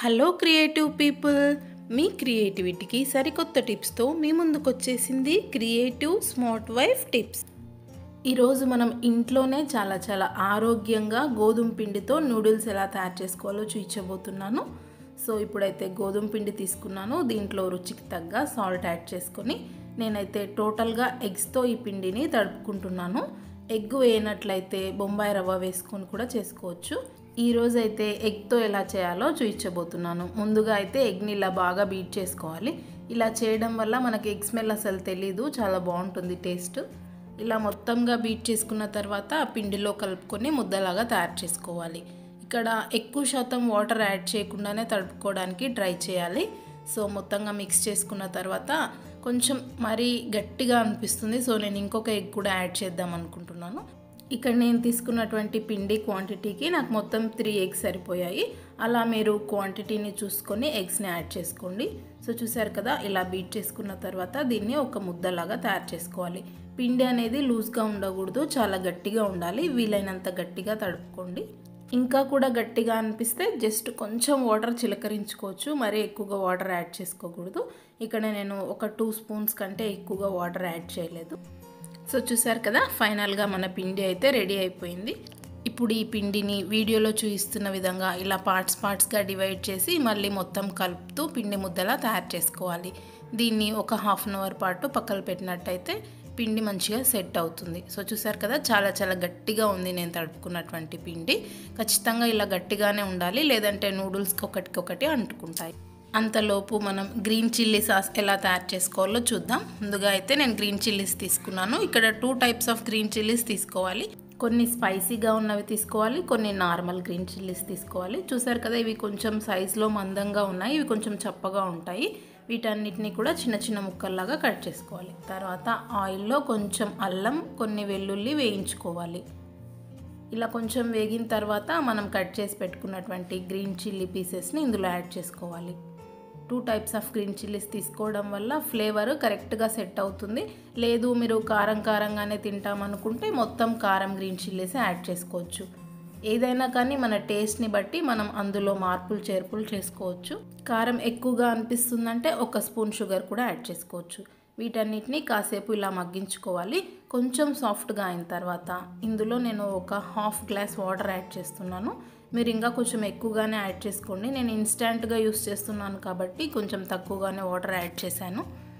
hello creative people మీ క్రియేటివిటీకి సరికొత్త టిప్స్తో మీ ముందుకు వచ్చేసింది క్రియేటివ్ స్మార్ట్ వైఫ్ టిప్స్ ఈరోజు మనం ఇంట్లోనే చాలా చాలా ఆరోగ్యంగా గోధుమ పిండితో నూడిల్స్ ఎలా తయారు చేసుకోవాలో చూపించబోతున్నాను సో ఇప్పుడైతే గోధుమ పిండి తీసుకున్నాను దీంట్లో రుచికి తగ్గ సాల్ట్ యాడ్ చేసుకొని నేనైతే టోటల్గా ఎగ్స్తో ఈ పిండిని తడుపుకుంటున్నాను ఎగ్ వేయనట్లయితే బొంబాయి రవ్వ వేసుకొని కూడా చేసుకోవచ్చు ఈ రోజు అయితే ఎగ్తో ఎలా చేయాలో చూపించబోతున్నాను ముందుగా అయితే ఎగ్ని ఇలా బాగా బీట్ చేసుకోవాలి ఇలా చేయడం వల్ల మనకి ఎగ్ స్మెల్ అసలు తెలీదు చాలా బాగుంటుంది టేస్ట్ ఇలా మొత్తంగా బీట్ చేసుకున్న తర్వాత ఆ పిండిలో కలుపుకొని ముద్దలాగా తయారు చేసుకోవాలి ఇక్కడ ఎక్కువ శాతం వాటర్ యాడ్ చేయకుండానే తడుపుకోవడానికి ట్రై చేయాలి సో మొత్తంగా మిక్స్ చేసుకున్న తర్వాత కొంచెం మరీ గట్టిగా అనిపిస్తుంది సో నేను ఇంకొక ఎగ్ కూడా యాడ్ చేద్దాం అనుకుంటున్నాను ఇక్కడ నేను తీసుకున్నటువంటి పిండి క్వాంటిటీకి నాకు మొత్తం త్రీ ఎగ్స్ సరిపోయాయి అలా మీరు క్వాంటిటీని చూసుకొని ఎగ్స్ని యాడ్ చేసుకోండి సో చూసారు కదా ఇలా బీట్ చేసుకున్న తర్వాత దీన్ని ఒక ముద్దలాగా తయారు చేసుకోవాలి పిండి అనేది లూజ్గా ఉండకూడదు చాలా గట్టిగా ఉండాలి వీలైనంత గట్టిగా తడుపుకోండి ఇంకా కూడా గట్టిగా అనిపిస్తే జస్ట్ కొంచెం వాటర్ చిలకరించుకోవచ్చు మరీ ఎక్కువగా వాటర్ యాడ్ చేసుకోకూడదు ఇక్కడ నేను ఒక టూ స్పూన్స్ కంటే ఎక్కువగా వాటర్ యాడ్ చేయలేదు సో చూసారు కదా ఫైనల్గా మన పిండి అయితే రెడీ అయిపోయింది ఇప్పుడు ఈ పిండిని వీడియోలో చూపిస్తున్న విధంగా ఇలా పార్ట్స్ పార్ట్స్గా డివైడ్ చేసి మళ్ళీ మొత్తం కలుపుతూ పిండి ముద్దలా తయారు చేసుకోవాలి దీన్ని ఒక హాఫ్ అన్ అవర్ పాటు పక్కన పెట్టినట్టయితే పిండి మంచిగా సెట్ అవుతుంది సో చూసారు కదా చాలా చాలా గట్టిగా ఉంది నేను తడుపుకున్నటువంటి పిండి ఖచ్చితంగా ఇలా గట్టిగానే ఉండాలి లేదంటే నూడిల్స్కి ఒకటికొకటి అంటుకుంటాయి అంతలోపు మనం గ్రీన్ చిల్లీ సాస్ ఎలా తయారు చేసుకోవాలో చూద్దాం ముందుగా అయితే నేను గ్రీన్ చిల్లీస్ తీసుకున్నాను ఇక్కడ two types of green chillies తీసుకోవాలి కొన్ని స్పైసీగా ఉన్నవి తీసుకోవాలి కొన్ని నార్మల్ గ్రీన్ చిల్లీస్ తీసుకోవాలి చూసారు కదా ఇవి కొంచెం సైజులో మందంగా ఉన్నాయి ఇవి కొంచెం చప్పగా ఉంటాయి వీటన్నిటిని కూడా చిన్న చిన్న ముక్కల్లాగా కట్ చేసుకోవాలి తర్వాత ఆయిల్లో కొంచెం అల్లం కొన్ని వెల్లుల్లి వేయించుకోవాలి ఇలా కొంచెం వేగిన తర్వాత మనం కట్ చేసి పెట్టుకున్నటువంటి గ్రీన్ చిల్లీ పీసెస్ని ఇందులో యాడ్ చేసుకోవాలి two types of green chillies తీసుకోవడం వల్ల ఫ్లేవర్ కరెక్ట్గా సెట్ అవుతుంది లేదు మీరు కారం కారంగానే తింటామనుకుంటే మొత్తం కారం గ్రీన్ చిల్లీస్ యాడ్ చేసుకోవచ్చు ఏదైనా కానీ మన టేస్ట్ని బట్టి మనం అందులో మార్పులు చేర్పులు చేసుకోవచ్చు కారం ఎక్కువగా అనిపిస్తుందంటే ఒక స్పూన్ షుగర్ కూడా యాడ్ చేసుకోవచ్చు వీటన్నిటిని కాసేపు ఇలా మగ్గించుకోవాలి కొంచెం సాఫ్ట్గా అయిన తర్వాత ఇందులో నేను ఒక హాఫ్ గ్లాస్ వాటర్ యాడ్ చేస్తున్నాను మీరు ఇంకా కొంచెం ఎక్కువగానే యాడ్ చేసుకోండి నేను ఇన్స్టెంట్గా యూస్ చేస్తున్నాను కాబట్టి కొంచెం తక్కువగానే వాటర్ యాడ్ చేశాను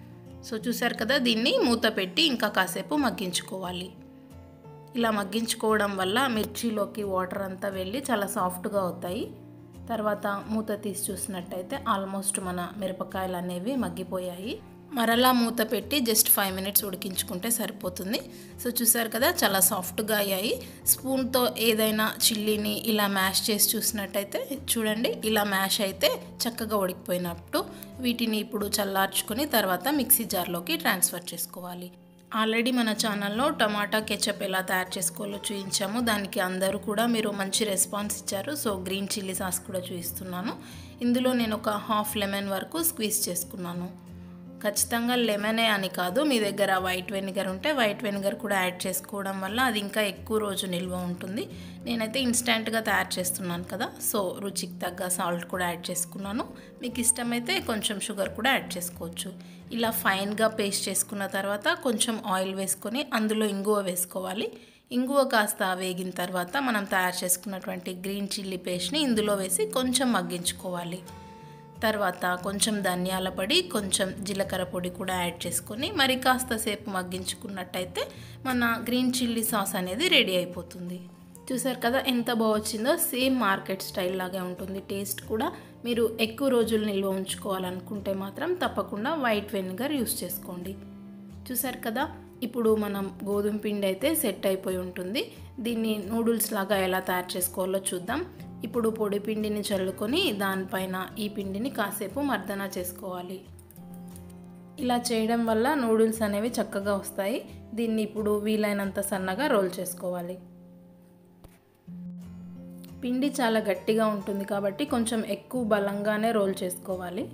సో చూసారు కదా దీన్ని మూత పెట్టి ఇంకా కాసేపు మగ్గించుకోవాలి ఇలా మగ్గించుకోవడం వల్ల మిర్చిలోకి వాటర్ అంతా వెళ్ళి చాలా సాఫ్ట్గా అవుతాయి తర్వాత మూత తీసి చూసినట్టయితే ఆల్మోస్ట్ మన మిరపకాయలు అనేవి మగ్గిపోయాయి మరలా మూత పెట్టి జస్ట్ ఫైవ్ మినిట్స్ ఉడికించుకుంటే సరిపోతుంది సో చూసారు కదా చాలా సాఫ్ట్గా అయ్యాయి స్పూన్తో ఏదైనా చిల్లీని ఇలా మ్యాష్ చేసి చూసినట్టయితే చూడండి ఇలా మ్యాష్ అయితే చక్కగా ఉడికిపోయినట్టు వీటిని ఇప్పుడు చల్లార్చుకొని తర్వాత మిక్సీ జార్లోకి ట్రాన్స్ఫర్ చేసుకోవాలి ఆల్రెడీ మన ఛానల్లో టమాటా కెచప్ ఎలా తయారు చేసుకోవాలో చూపించాము దానికి అందరూ కూడా మీరు మంచి రెస్పాన్స్ ఇచ్చారు సో గ్రీన్ చిల్లీ సాస్ కూడా చూపిస్తున్నాను ఇందులో నేను ఒక హాఫ్ లెమన్ వరకు స్క్వీజ్ చేసుకున్నాను ఖచ్చితంగా లెమనే అని కాదు మీ దగ్గర వైట్ వెనిగర్ ఉంటే వైట్ వెనిగర్ కూడా యాడ్ చేసుకోవడం వల్ల అది ఇంకా ఎక్కువ రోజు నిల్వ ఉంటుంది నేనైతే ఇన్స్టెంట్గా తయారు చేస్తున్నాను కదా సో రుచికి తగ్గ సాల్ట్ కూడా యాడ్ చేసుకున్నాను మీకు ఇష్టమైతే కొంచెం షుగర్ కూడా యాడ్ చేసుకోవచ్చు ఇలా ఫైన్గా పేస్ట్ చేసుకున్న తర్వాత కొంచెం ఆయిల్ వేసుకొని అందులో ఇంగువ వేసుకోవాలి ఇంగువ కాస్త వేగిన తర్వాత మనం తయారు చేసుకున్నటువంటి గ్రీన్ చిల్లీ పేస్ట్ని ఇందులో వేసి కొంచెం మగ్గించుకోవాలి తర్వాత కొంచెం ధనియాల పొడి కొంచెం జీలకర్ర పొడి కూడా యాడ్ చేసుకొని మరి కాస్త సేపు మగ్గించుకున్నట్టయితే మన గ్రీన్ చిల్లీ సాస్ అనేది రెడీ అయిపోతుంది చూసారు కదా ఎంత బాగా వచ్చిందో సేమ్ మార్కెట్ స్టైల్ లాగే ఉంటుంది టేస్ట్ కూడా మీరు ఎక్కువ రోజులు నిల్వ ఉంచుకోవాలనుకుంటే మాత్రం తప్పకుండా వైట్ వెనిగర్ యూస్ చేసుకోండి చూసారు కదా ఇప్పుడు మనం గోధుమ పిండి అయితే సెట్ అయిపోయి ఉంటుంది దీన్ని నూడిల్స్ లాగా ఎలా తయారు చేసుకోవాలో చూద్దాం ఇప్పుడు పొడి పిండిని చల్లుకొని దానిపైన ఈ పిండిని కాసేపు మర్దన చేసుకోవాలి ఇలా చేయడం వల్ల నూడిల్స్ అనేవి చక్కగా వస్తాయి దీన్ని ఇప్పుడు వీలైనంత సన్నగా రోల్ చేసుకోవాలి పిండి చాలా గట్టిగా ఉంటుంది కాబట్టి కొంచెం ఎక్కువ బలంగానే రోల్ చేసుకోవాలి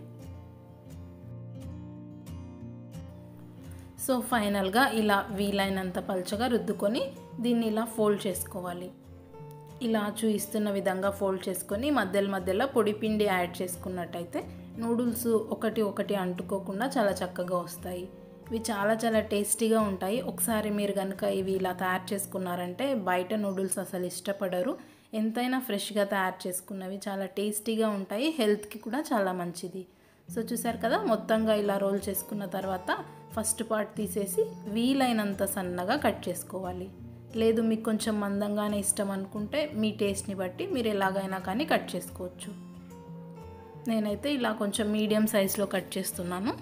సో ఫైనల్గా ఇలా వీలైనంత పల్చగా రుద్దుకొని దీన్ని ఇలా ఫోల్డ్ చేసుకోవాలి ఇలా చూయిస్తున్న విధంగా ఫోల్డ్ చేసుకొని మధ్యలో మధ్యలో పొడి పిండి యాడ్ చేసుకున్నట్టయితే నూడిల్స్ ఒకటి ఒకటి అంటుకోకుండా చాలా చక్కగా వస్తాయి ఇవి చాలా చాలా టేస్టీగా ఉంటాయి ఒకసారి మీరు కనుక ఇవి ఇలా తయారు చేసుకున్నారంటే బయట నూడిల్స్ అసలు ఇష్టపడరు ఎంతైనా ఫ్రెష్గా తయారు చేసుకున్నవి చాలా టేస్టీగా ఉంటాయి హెల్త్కి కూడా చాలా మంచిది సో చూసారు కదా మొత్తంగా ఇలా రోల్ చేసుకున్న తర్వాత ఫస్ట్ పార్ట్ తీసేసి వీలైనంత సన్నగా కట్ చేసుకోవాలి లేదు మీకు కొంచెం మందంగానే ఇష్టం అనుకుంటే మీ టేస్ట్ని బట్టి మీరు ఎలాగైనా కానీ కట్ చేసుకోవచ్చు నేనైతే ఇలా కొంచెం మీడియం సైజులో కట్ చేస్తున్నాను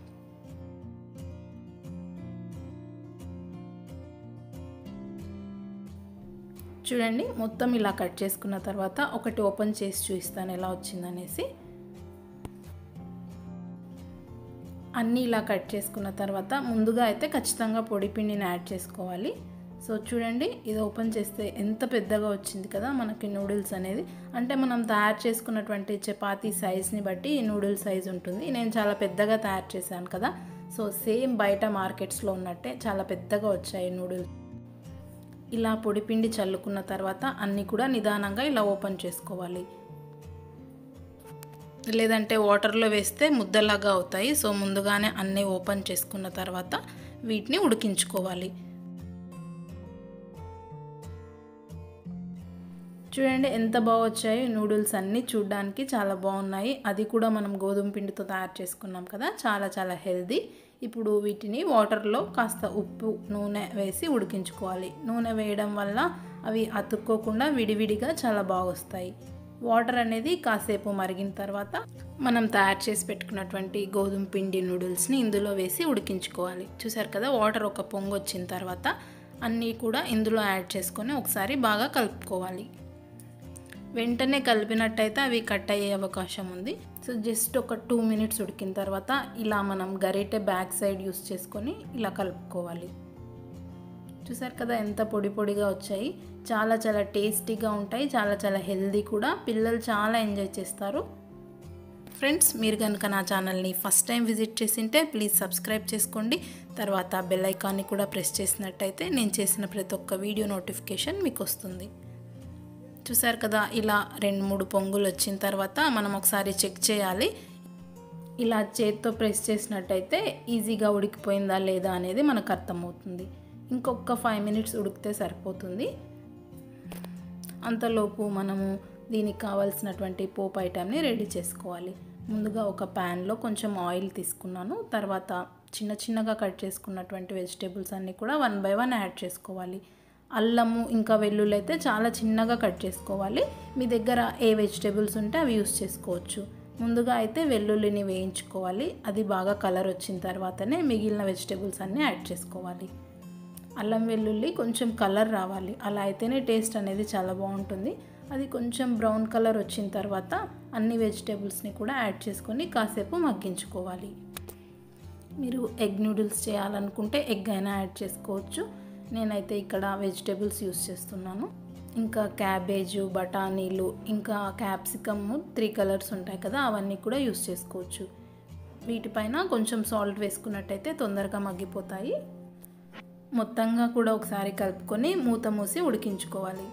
చూడండి మొత్తం ఇలా కట్ చేసుకున్న తర్వాత ఒకటి ఓపెన్ చేసి చూపిస్తాను ఎలా వచ్చిందనేసి అన్నీ ఇలా కట్ చేసుకున్న తర్వాత ముందుగా అయితే ఖచ్చితంగా పొడి పిండిని యాడ్ చేసుకోవాలి సో చూడండి ఇది ఓపెన్ చేస్తే ఎంత పెద్దగా వచ్చింది కదా మనకి నూడిల్స్ అనేది అంటే మనం తయారు చేసుకున్నటువంటి చపాతీ సైజ్ని బట్టి ఈ నూడిల్స్ సైజ్ ఉంటుంది నేను చాలా పెద్దగా తయారు చేశాను కదా సో సేమ్ బయట మార్కెట్స్లో ఉన్నట్టే చాలా పెద్దగా వచ్చాయి నూడిల్స్ ఇలా పొడిపిండి చల్లుకున్న తర్వాత అన్నీ కూడా నిదానంగా ఇలా ఓపెన్ చేసుకోవాలి లేదంటే వాటర్లో వేస్తే ముద్దలాగా అవుతాయి సో ముందుగానే అన్నీ ఓపెన్ చేసుకున్న తర్వాత వీటిని ఉడికించుకోవాలి చూడండి ఎంత బాగా వచ్చాయి నూడిల్స్ అన్నీ చూడడానికి చాలా బాగున్నాయి అది కూడా మనం గోధుమ పిండితో తయారు చేసుకున్నాం కదా చాలా చాలా హెల్దీ ఇప్పుడు వీటిని వాటర్లో కాస్త ఉప్పు నూనె వేసి ఉడికించుకోవాలి నూనె వేయడం వల్ల అవి అతుక్కోకుండా విడివిడిగా చాలా బాగా వస్తాయి వాటర్ అనేది కాసేపు మరిగిన తర్వాత మనం తయారు చేసి పెట్టుకున్నటువంటి గోధుమ పిండి నూడిల్స్ని ఇందులో వేసి ఉడికించుకోవాలి చూసారు కదా వాటర్ ఒక పొంగు వచ్చిన తర్వాత అన్నీ కూడా ఇందులో యాడ్ చేసుకొని ఒకసారి బాగా కలుపుకోవాలి వెంటనే కలిపినట్టయితే అవి కట్ అయ్యే అవకాశం ఉంది సో జస్ట్ ఒక టూ మినిట్స్ ఉడికిన తర్వాత ఇలా మనం గరిటె బ్యాక్ సైడ్ యూస్ చేసుకొని ఇలా కలుపుకోవాలి చూసారు కదా ఎంత పొడి పొడిగా వచ్చాయి చాలా చాలా టేస్టీగా ఉంటాయి చాలా చాలా హెల్దీ కూడా పిల్లలు చాలా ఎంజాయ్ చేస్తారు ఫ్రెండ్స్ మీరు కనుక నా ఛానల్ని ఫస్ట్ టైం విజిట్ చేసింటే ప్లీజ్ సబ్స్క్రైబ్ చేసుకోండి తర్వాత బెల్ ఐకాన్ని కూడా ప్రెస్ చేసినట్టయితే నేను చేసిన ప్రతి ఒక్క వీడియో నోటిఫికేషన్ మీకు వస్తుంది చూసారు కదా ఇలా రెండు మూడు పొంగులు వచ్చిన తర్వాత మనం ఒకసారి చెక్ చేయాలి ఇలా చేత్తో ప్రెస్ చేసినట్టయితే ఈజీగా ఉడికిపోయిందా లేదా అనేది మనకు అర్థమవుతుంది ఇంకొక ఫైవ్ మినిట్స్ ఉడికితే సరిపోతుంది అంతలోపు మనము దీనికి కావాల్సినటువంటి పోపు ఐటమ్ని రెడీ చేసుకోవాలి ముందుగా ఒక ప్యాన్లో కొంచెం ఆయిల్ తీసుకున్నాను తర్వాత చిన్న చిన్నగా కట్ చేసుకున్నటువంటి వెజిటేబుల్స్ అన్నీ కూడా వన్ బై వన్ యాడ్ చేసుకోవాలి అల్లము ఇంకా వెల్లుల్లి అయితే చాలా చిన్నగా కట్ చేసుకోవాలి మీ దగ్గర ఏ వెజిటేబుల్స్ ఉంటే అవి యూస్ చేసుకోవచ్చు ముందుగా అయితే వెల్లుల్లిని వేయించుకోవాలి అది బాగా కలర్ వచ్చిన తర్వాతనే మిగిలిన వెజిటేబుల్స్ అన్నీ యాడ్ చేసుకోవాలి అల్లం వెల్లుల్లి కొంచెం కలర్ రావాలి అలా అయితేనే టేస్ట్ అనేది చాలా బాగుంటుంది అది కొంచెం బ్రౌన్ కలర్ వచ్చిన తర్వాత అన్ని వెజిటేబుల్స్ని కూడా యాడ్ చేసుకొని కాసేపు మగ్గించుకోవాలి మీరు ఎగ్ నూడిల్స్ చేయాలనుకుంటే ఎగ్ అయినా యాడ్ చేసుకోవచ్చు నేనైతే ఇక్కడ వెజిటేబుల్స్ యూస్ చేస్తున్నాను ఇంకా క్యాబేజు బఠానీలు ఇంకా క్యాప్సికమ్ త్రీ కలర్స్ ఉంటాయి కదా అవన్నీ కూడా యూస్ చేసుకోవచ్చు వీటిపైన కొంచెం సాల్ట్ వేసుకున్నట్టయితే తొందరగా మగ్గిపోతాయి మొత్తంగా కూడా ఒకసారి కలుపుకొని మూత మూసి ఉడికించుకోవాలి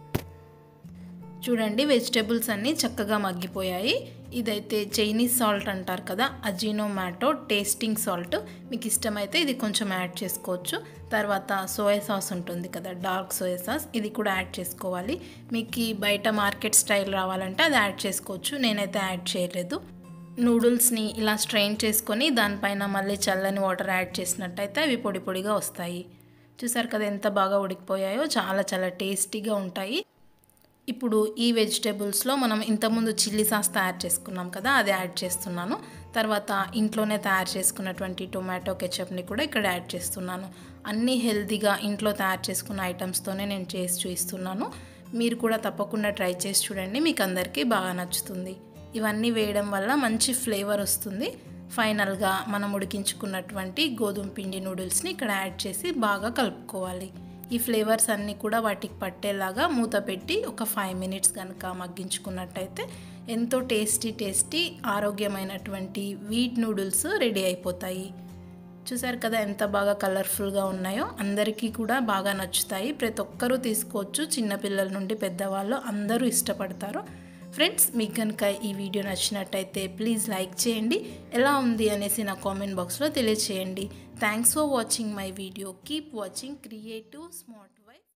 చూడండి వెజిటేబుల్స్ అన్నీ చక్కగా మగ్గిపోయాయి ఇదైతే చైనీస్ సాల్ట్ అంటారు కదా అజీనోమాటో టేస్టింగ్ సాల్ట్ మీకు ఇష్టమైతే ఇది కొంచెం యాడ్ చేసుకోవచ్చు తర్వాత సోయా సాస్ ఉంటుంది కదా డార్క్ సోయా సాస్ ఇది కూడా యాడ్ చేసుకోవాలి మీకు ఈ బయట మార్కెట్ స్టైల్ రావాలంటే అది యాడ్ చేసుకోవచ్చు నేనైతే యాడ్ చేయలేదు నూడిల్స్ని ఇలా స్ట్రెయిన్ చేసుకొని దానిపైన మళ్ళీ చల్లని వాటర్ యాడ్ చేసినట్టయితే అవి పొడి పొడిగా వస్తాయి చూసారు కదా ఎంత బాగా ఉడికిపోయాయో చాలా చాలా టేస్టీగా ఉంటాయి ఇప్పుడు ఈ వెజిటేబుల్స్లో మనం ఇంతకుముందు చిల్లీ సాస్ తయారు చేసుకున్నాం కదా అది యాడ్ చేస్తున్నాను తర్వాత ఇంట్లోనే తయారు చేసుకున్నటువంటి టొమాటో కెచప్ని కూడా ఇక్కడ యాడ్ చేస్తున్నాను అన్నీ హెల్తీగా ఇంట్లో తయారు చేసుకున్న ఐటమ్స్తోనే నేను చేసి చూపిస్తున్నాను మీరు కూడా తప్పకుండా ట్రై చేసి చూడండి మీకు అందరికీ బాగా నచ్చుతుంది ఇవన్నీ వేయడం వల్ల మంచి ఫ్లేవర్ వస్తుంది ఫైనల్గా మనం ఉడికించుకున్నటువంటి గోధుమ పిండి నూడిల్స్ని ఇక్కడ యాడ్ చేసి బాగా కలుపుకోవాలి ఈ ఫ్లేవర్స్ అన్నీ కూడా వాటికి పట్టేలాగా మూత పెట్టి ఒక ఫైవ్ మినిట్స్ కనుక మగ్గించుకున్నట్టయితే ఎంతో టేస్టీ టేస్టీ ఆరోగ్యమైనటువంటి వీట్ నూడిల్స్ రెడీ అయిపోతాయి చూసారు కదా ఎంత బాగా కలర్ఫుల్గా ఉన్నాయో అందరికీ కూడా బాగా నచ్చుతాయి ప్రతి ఒక్కరూ తీసుకోవచ్చు చిన్నపిల్లల నుండి పెద్దవాళ్ళు అందరూ ఇష్టపడతారు ఫ్రెండ్స్ మీకు కనుక ఈ వీడియో నచ్చినట్టయితే ప్లీజ్ లైక్ చేయండి ఎలా ఉంది అనేసి నా కామెంట్ బాక్స్లో తెలియచేయండి thanks for watching my video keep watching creative smart